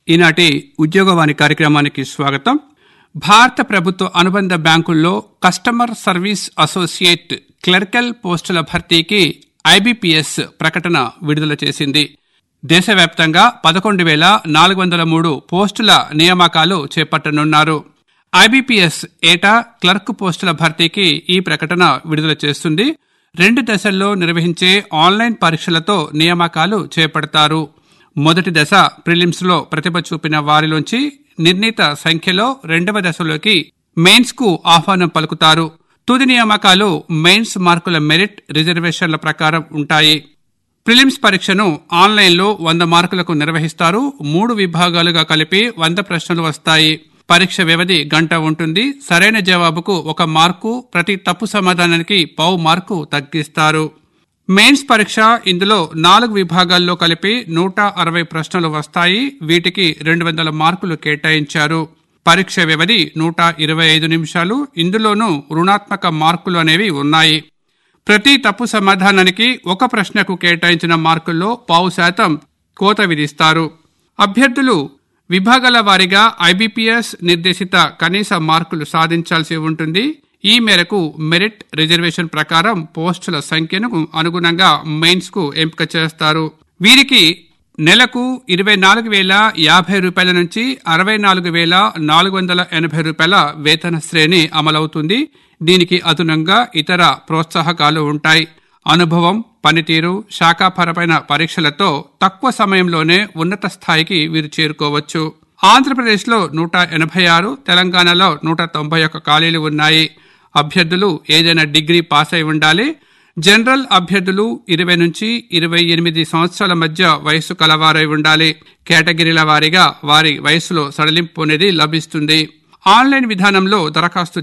ఈనాటి ఉద్యోగవాణి కార్యక్రమానికి స్వాగతం భారత ప్రభుత్వ అనుబంధ బ్యాంకుల్లో కస్టమర్ సర్వీస్ అసోసియేట్ క్లర్కల్ పోస్టుల భర్తీకి ఐబీపీఎస్ ప్రకటన విడుదల చేసింది దేశవ్యాప్తంగా పదకొండు వేల నాలుగు వందల మూడు పోస్టుల నియామకాలు చేపట్టనున్నారు ఐబీపీఎస్ ఏటా క్లర్క్ పోస్టుల భర్తీకి ఈ ప్రకటన విడుదల చేస్తుంది రెండు దశల్లో నిర్వహించే ఆన్లైన్ పరీక్షలతో నియామకాలు చేపడతారు మొదటి దశ ప్రిలిమ్స్ లో ప్రతిభ చూపిన వారిలోంచి నిర్ణీత సంఖ్యలో రెండవ దశలోకి మెయిన్స్ కు ఆహ్వానం పలుకుతారు తుది నియామకాలు మెయిన్స్ మార్కుల మెరిట్ రిజర్వేషన్ల ప్రకారం ఉంటాయి ప్రిలిమ్స్ పరీక్షను ఆన్లైన్లో వంద మార్కులకు నిర్వహిస్తారు మూడు విభాగాలుగా కలిపి వంద ప్రశ్నలు వస్తాయి పరీక్ష వ్యవధి గంట ఉంటుంది సరైన జవాబుకు ఒక మార్కు ప్రతి తప్పు సమాధానానికి పావు మార్కు తగ్గిస్తారు మెయిన్స్ పరీక్ష ఇందులో నాలుగు విభాగాల్లో కలిపి నూట అరవై ప్రశ్నలు వస్తాయి వీటికి రెండు వందల మార్కులు కేటాయించారు పరీక్ష వ్యవధి నూట ఇరవై ఐదు నిమిషాలు ఇందులోనూ రుణాత్మక మార్కులు అనేవి ఉన్నాయి ప్రతి తప్పు సమాధానానికి ఒక ప్రశ్నకు కేటాయించిన మార్కుల్లో పావు శాతం కోత విధిస్తారు అభ్యర్థులు విభాగాల వారీగా ఐబీపీఎస్ నిర్దేశిత కనీస మార్కులు సాధించాల్సి ఉంటుంది ఈ మేరకు మెరిట్ రిజర్వేషన్ ప్రకారం పోస్టుల సంఖ్యను అనుగుణంగా మెయిన్స్ కు ఎంపిక చేస్తారు వీరికి నెలకు ఇరవై నాలుగు వేల యాభై రూపాయల నుంచి అరవై నాలుగు వేల నాలుగు వందల ఎనభై రూపాయల వేతన శ్రేణి అమలవుతుంది దీనికి అదనంగా ఇతర ప్రోత్సాహకాలు ఉంటాయి అనుభవం పనితీరు శాఖాపరమైన పరీక్షలతో తక్కువ సమయంలోనే ఉన్నత స్థాయికి వీరు చేరుకోవచ్చు ఆంధ్రప్రదేశ్లో నూట ఎనభై ఆరు తెలంగాణలో నూట తొంభై ఒక్క ఖాళీలు ఉన్నాయి అభ్యర్థులు ఏదైనా డిగ్రీ పాస్ అయి ఉండాలి జనరల్ అభ్యర్థులు ఇరవై నుంచి ఇరవై ఎనిమిది సంవత్సరాల మధ్య వయస్సు కలవారై ఉండాలి కేటగిరీల వారీగా వారి వయస్సులో సడలింపు అనేది లభిస్తుంది ఆన్లైన్ విధానంలో దరఖాస్తు